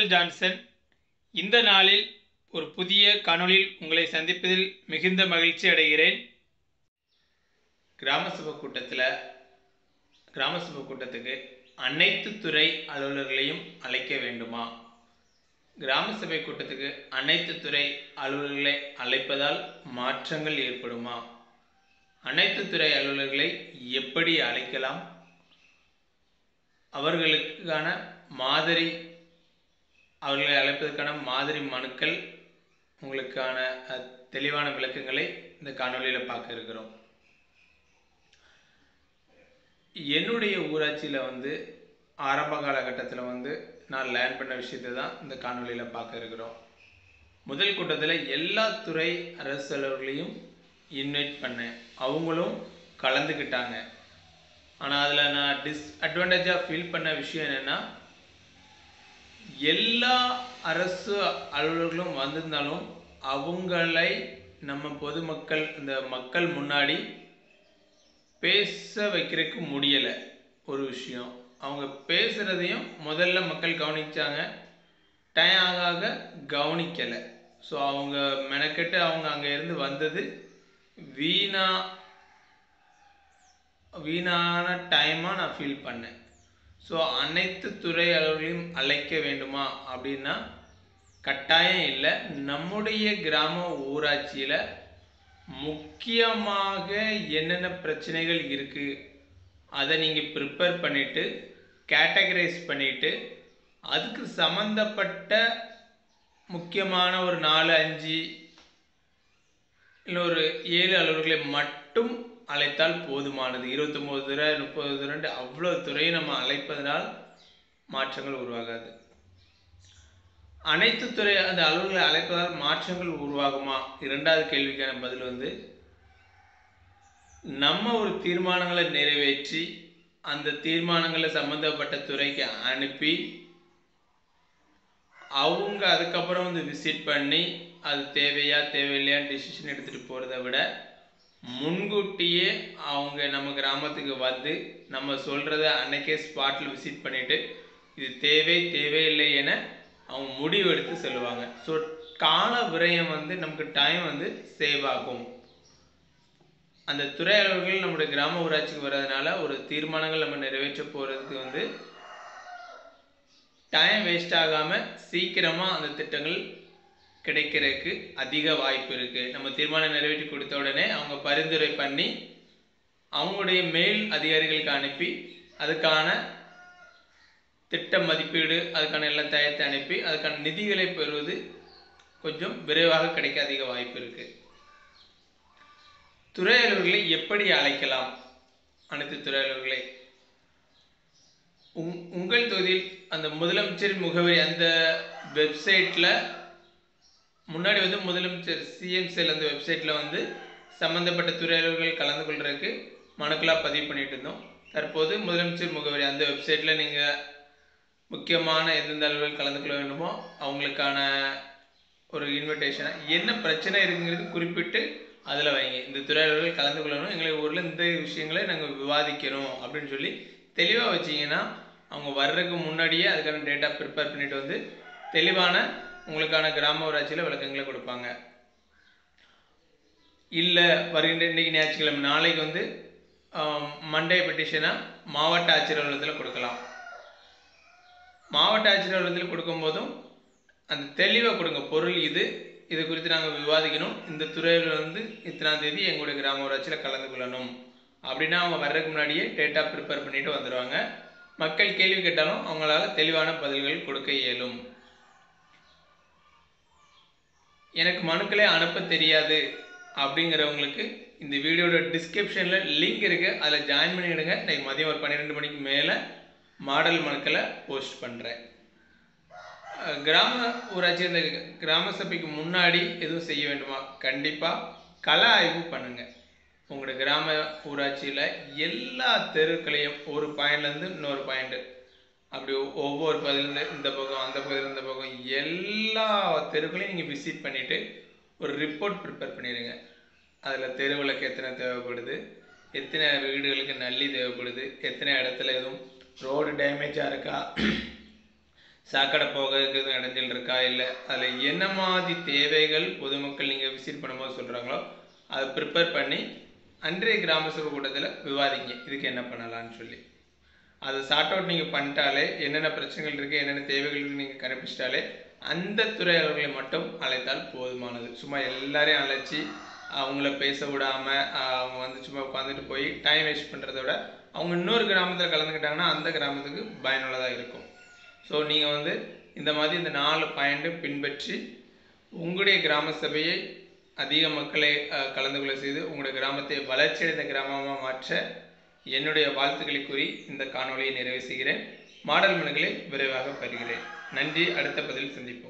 Johnson Johnson இந்த நாளில் ஒரு புதிய காணொளியில் உங்களை சந்திப்பதில் மிகுந்த மகிழ்ச்சி அடைகிறேன் கிராம சபை கூட்டத்தில் கிராம சபை கூட்டத்துக்கு அனைத்து துறை அலுவலர்களையும் அழைக்க வேண்டுமா கிராம சபை கூட்டத்துக்கு அனைத்து துறை அலுவலர்களை அழைப்பதால் மாற்றங்கள் ஏற்படுமா அனைத்து துறை அலுவலர்களை எப்படி அழைக்கலாம் அவர்களுக்கான மாதிரி அவர்களை அழைப்பதற்கான மாதிரி மனுக்கள் உங்களுக்கான அஹ், தெளிவான விளக்கங்களை இந்த காணொளியில் பார்க்க இருக்கிறோம் என்னுடைய ஊராட்சியில் வந்து ஆரம்ப காலகட்டத்தில் வந்து நான் லேர்ன் பண்ண விஷயத்தை தான் இந்த காணொளியில் பார்க்க இருக்கிறோம் முதல் கூட்டத்தில் எல்லா துறை அரசு அலுவலர்களையும் இன்வைட் பண்ணேன் அவங்களும் கலந்துக்கிட்டாங்க ஆனால் அதில் நான் டிஸ்அட்வான்டேஜாக ஃபீல் பண்ண விஷயம் என்னென்னா எல்லா அரசு அலுவலர்களும் வந்திருந்தாலும் அவங்களை நம்ம பொதுமக்கள் இந்த மக்கள் முன்னாடி பேச வைக்கிறதுக்கு முடியலை ஒரு விஷயம் அவங்க பேசுகிறதையும் முதல்ல மக்கள் கவனிச்சாங்க டைம் ஆக ஆக கவனிக்கலை ஸோ அவங்க மெனக்கெட்டு அவங்க அங்கே இருந்து வந்தது வீணா வீணான டைமாக நான் ஃபீல் பண்ணேன் ஸோ அனைத்து துறை அலுவலர்களையும் அழைக்க வேண்டுமா அப்படின்னா கட்டாயம் இல்லை நம்முடைய கிராம ஊராட்சியில் முக்கியமாக என்னென்ன பிரச்சனைகள் இருக்குது அதை நீங்கள் ப்ரிப்பேர் பண்ணிவிட்டு கேட்டகரைஸ் பண்ணிவிட்டு அதுக்கு சம்மந்தப்பட்ட முக்கியமான ஒரு நாலு அஞ்சு இல்லை ஒரு ஏழு அலுவலர்களை மட்டும் அழைத்தால் போதுமானது இருபத்தொம்போது துறை முப்பது துறை அவ்வளோ துறையை நம்ம அழைப்பதனால் மாற்றங்கள் உருவாகாது அனைத்து துறை அந்த அலுவலர்களை அழைப்பதால் மாற்றங்கள் உருவாகுமா இரண்டாவது கேள்விக்கான பதில் வந்து நம்ம ஒரு தீர்மானங்களை நிறைவேற்றி அந்த தீர்மானங்களை சம்மந்தப்பட்ட துறைக்கு அனுப்பி அவங்க அதுக்கப்புறம் வந்து விசிட் பண்ணி அது தேவையா தேவையில்லையான்னு டிசிஷன் எடுத்துகிட்டு போகிறத விட முன்கூட்டியே அவங்க நம்ம கிராமத்துக்கு வந்து நம்ம சொல்கிறத அன்னைக்கே ஸ்பாட்டில் விசிட் பண்ணிவிட்டு இது தேவை தேவையில்லை என அவங்க முடிவு எடுத்து சொல்லுவாங்க ஸோ கால விரயம் வந்து நமக்கு டைம் வந்து சேவ் ஆகும் அந்த துறை அலுவலர்கள் நம்முடைய கிராம ஊராட்சிக்கு வர்றதுனால ஒரு தீர்மானங்கள் நம்ம நிறைவேற்ற போகிறதுக்கு வந்து டைம் வேஸ்ட் ஆகாமல் சீக்கிரமாக அந்த திட்டங்கள் கிடைக்கிறதுக்கு அதிக வாய்ப்பு இருக்குது நம்ம தீர்மானம் நிறைவேற்றி கொடுத்த உடனே அவங்க பரிந்துரை பண்ணி அவங்களுடைய மேல் அதிகாரிகளுக்கு அனுப்பி அதுக்கான திட்ட மதிப்பீடு அதுக்கான எல்லாம் தயாரித்து அனுப்பி அதுக்கான நிதிகளை பெறுவது கொஞ்சம் விரைவாக கிடைக்க அதிக வாய்ப்பு இருக்குது துறை அலுவலர்களை எப்படி அழைக்கலாம் அனைத்து துறை அலுவலர்களை உங் உங்கள் தொகுதியில் அந்த முதலமைச்சர் முகவரி அந்த வெப்சைட்டில் முன்னாடி வந்து முதலமைச்சர் சிஎம் செல் அந்த வெப்சைட்டில் வந்து சம்மந்தப்பட்ட துறை அலுவலர்கள் கலந்து கொள்றதுக்கு மனுக்களாக பதிவு பண்ணிட்டு இருந்தோம் தற்போது முதலமைச்சர் முகவரி அந்த வெப்சைட்டில் நீங்கள் முக்கியமான எந்தெந்த அலுவலர்கள் கலந்து கொள்ள வேண்டுமோ அவங்களுக்கான ஒரு இன்விடேஷனை என்ன பிரச்சனை இருக்குங்கிறது குறிப்பிட்டு அதில் வைங்க இந்த துறை அலுவலர்கள் கலந்து கொள்ளணும் எங்களுக்கு ஊரில் இந்த விஷயங்களை நாங்கள் விவாதிக்கணும் அப்படின்னு சொல்லி தெளிவாக வச்சிங்கன்னா அவங்க வர்றதுக்கு முன்னாடியே அதுக்கான டேட்டா ப்ரிப்பேர் பண்ணிட்டு வந்து தெளிவான உங்களுக்கான கிராம ஊராட்சியில் விளக்கங்களை கொடுப்பாங்க இல்லை வருகின்ற இன்றைக்கி ஞாயிற்றுக்கிழமை நாளைக்கு வந்து மண்டே பெட்டிஷனாக மாவட்ட ஆட்சியர் அலுவலகத்தில் கொடுக்கலாம் மாவட்ட ஆட்சியர் அலுவலகத்தில் கொடுக்கும்போதும் அந்த தெளிவாக கொடுங்க பொருள் இது இது குறித்து நாங்கள் விவாதிக்கணும் இந்த துறையில் வந்து இத்தனாம் தேதி எங்களுடைய கிராம ஊராட்சியில் கலந்து கொள்ளணும் அப்படின்னா அவங்க வர்றதுக்கு முன்னாடியே டேட்டா ப்ரிப்பேர் பண்ணிட்டு வந்துடுவாங்க மக்கள் கேள்வி கேட்டாலும் அவங்களால தெளிவான பதில்கள் கொடுக்க இயலும் எனக்கு மனுக்களை அனுப்ப தெரியாது அப்படிங்கிறவங்களுக்கு இந்த வீடியோட டிஸ்கிரிப்ஷனில் லிங்க் இருக்குது அதில் ஜாயின் பண்ணிவிடுங்க இன்னைக்கு மதியம் ஒரு பன்னிரெண்டு மணிக்கு மேலே மாடல் மனுக்களை போஸ்ட் பண்ணுறேன் கிராம ஊராட்சி இந்த கிராம சபைக்கு முன்னாடி எதுவும் செய்ய வேண்டுமா கண்டிப்பாக கள ஆய்வு பண்ணுங்கள் உங்களோட கிராம ஊராட்சியில் எல்லா தெருக்களையும் ஒரு பாயிண்ட்லேருந்து இன்னொரு பாயிண்ட்டு அப்படி ஒவ்வொரு பகுதியிலேருந்து இந்த பக்கம் அந்த பகுதியில் இந்த பக்கம் எல்லா தெருக்களையும் நீங்கள் விசிட் பண்ணிவிட்டு ஒரு ரிப்போர்ட் ப்ரிப்பேர் பண்ணிடுங்க அதில் தெருவிளக்கு எத்தனை தேவைப்படுது எத்தனை வீடுகளுக்கு நல்லி தேவைப்படுது எத்தனை இடத்துல எதுவும் ரோடு டேமேஜாக இருக்கா சாக்கடை போகிறதுக்கு எதுவும் இடைஞ்சல் இருக்கா இல்லை அதில் என்ன மாதிரி தேவைகள் பொதுமக்கள் நீங்கள் விசிட் பண்ணும்போது சொல்கிறாங்களோ அதை ப்ரிப்பேர் பண்ணி அன்றைய கிராம சபை கூட்டத்தில் விவாதிங்க இதுக்கு என்ன பண்ணலாம்னு சொல்லி அதை சார்ட் அவுட் நீங்கள் பண்ணிட்டாலே என்னென்ன பிரச்சனைகள் இருக்குது என்னென்ன தேவைகள் இருக்குது நீங்கள் கண்டுபிடிச்சிட்டாலே அந்த துறை அலுவலர்களை மட்டும் அழைத்தால் போதுமானது சும்மா எல்லாரையும் அழைச்சி அவங்கள பேச விடாமல் அவங்க வந்து சும்மா உட்காந்துட்டு போய் டைம் வேஸ்ட் பண்ணுறத விட அவங்க இன்னொரு கிராமத்தில் கலந்துக்கிட்டாங்கன்னா அந்த கிராமத்துக்கு பயனுள்ளதாக இருக்கும் ஸோ நீங்கள் வந்து இந்த மாதிரி இந்த நாலு பாயிண்ட்டை பின்பற்றி உங்களுடைய கிராம சபையை அதிக மக்களை அஹ், கலந்து கொள்ள செய்து உங்களுடைய கிராமத்தை வளர்ச்சியடைந்த கிராமமாக மாற்ற என்னுடைய வாழ்த்துக்களை கூறி இந்த காணொளியை நிறைவு செய்கிறேன் மாடல் மனுக்களை விரைவாக பெறுகிறேன் நன்றி அடுத்த பதில் சந்திப்போம்